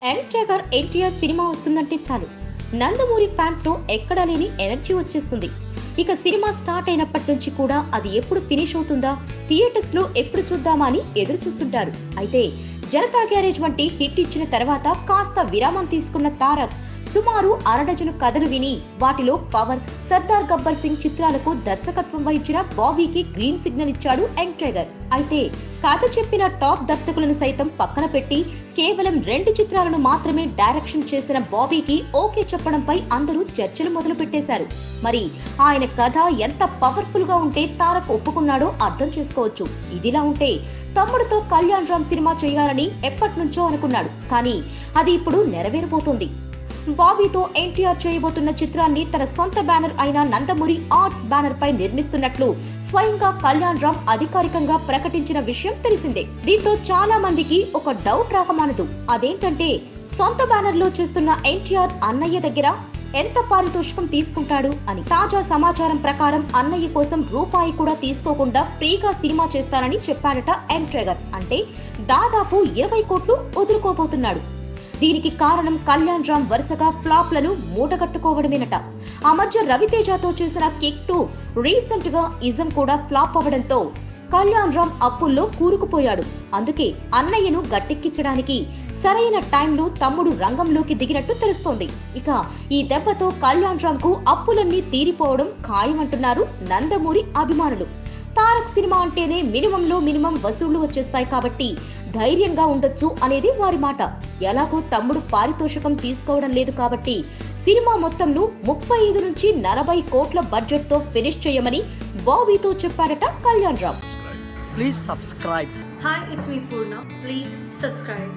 Young tiger NTR cinema వస్తుందంటే చాలు Nandamuri fans లో ఎక్కడా లేని ఎనర్జీ వచ్చేస్తుంది ఇక సినిమా స్టార్ట్ అయినప్పటి నుంచి కూడా అది ఎప్పుడు ఫినిష్ అవుతుందా థియేటర్స్ లో ఎప్పుడు చూద్దామా అని ఎదురు చూస్తుంటారు అయితే జనతా గ్యారేజ్ వంటి హిట్ ఇచ్చిన తర్వాత కాస్త విరామం తీసుకున్న తారక్ సుమారు అరడజను కథలు విని వాటిలో పవర్ సర్దార్ గబ్బర్ సింగ్ చిత్రాలకు దర్శకత్వం వహించిన బాబీకి గ్రీన్ సిగ్నల్ ఇచ్చాడు యంగ్ టైగర్ అయితే కథ చెప్పిన టాప్ దర్శకులను సైతం పక్కన పెట్టి కేవలం రెండు చిత్రాలను మాత్రమే డైరెక్షన్ చేసిన బాబీకి ఓకే చెప్పడంపై అందరూ చర్చలు మొదలు పెట్టేశారు మరి ఆయన కథ ఎంత పవర్ఫుల్ గా ఉంటే తారక్ ఒప్పుకున్నాడో అర్థం చేసుకోవచ్చు ఇదిలా ఉంటే తమ్ముడితో కళ్యాణ్ రామ్ సినిమా చేయాలని ఎప్పటి నుంచో అనుకున్నాడు కానీ అది ఇప్పుడు నెరవేరబోతోంది బాబీతో ఎన్టీఆర్ చేయబోతున్న చిత్రాన్ని తన సొంత బ్యానర్ అయిన నందమూరి ఆర్ట్స్ బ్యానర్ పై నిర్మిస్తున్నట్లు స్వయంగా కళ్యాణ్ రామ్ అధికారికంగా ప్రకటించిన విషయం తెలిసిందే దీంతో చాలా మందికి ఒక డౌట్ రాకమానదు అదేంటంటే సొంత బ్యానర్ లో చేస్తున్న ఎన్టీఆర్ అన్నయ్య దగ్గర ఎంత పారితోషికం తీసుకుంటాడు అని తాజా సమాచారం ప్రకారం అన్నయ్య కోసం రూపాయి కూడా తీసుకోకుండా ఫ్రీగా సినిమా చేస్తానని చెప్పాడట యంగ్ ట్రేగర్ అంటే దాదాపు ఇరవై కోట్లు వదులుకోబోతున్నాడు దీనికి కారణం కళ్యాణ్ రామ్ వరుసగా ఫ్లాప్లను మూటగట్టుకోవడమేనట ఆ మధ్య రవితేజతో చేసిన కిక్ టూ రీసెంట్ గా ఇజం కూడా ఫ్లాప్ అవ్వడంతో కళ్యాణ్ రామ్ అప్పుల్లో కూరుకుపోయాడు అందుకే అన్నయ్యను గట్టెక్కించడానికి సరైన టైంలో తమ్ముడు రంగంలోకి దిగినట్టు తెలుస్తోంది ఇక ఈ దెబ్బతో కళ్యాణ్ రామ్ కు అప్పులన్నీ తీరిపోవడం ఖాయమంటున్నారు నందమూరి అభిమానులు తారక్ సినిమా అంటేనే మినిమంలో మినిమం వసూళ్లు వచ్చేస్తాయి కాబట్టి ధైర్యంగా ఉండొచ్చు అనేది వారి మాట ఎలాగో తమ్ముడు పారితోషికం తీసుకోవడం లేదు కాబట్టి సినిమా మొత్తంను ముప్పై ఐదు నుంచి నలభై కోట్ల బడ్జెట్ తో ఫినిష్ చేయమని బాబీతో చెప్పాడట Kalyan Ram Please subscribe. Hi, it's me Purna. Please subscribe.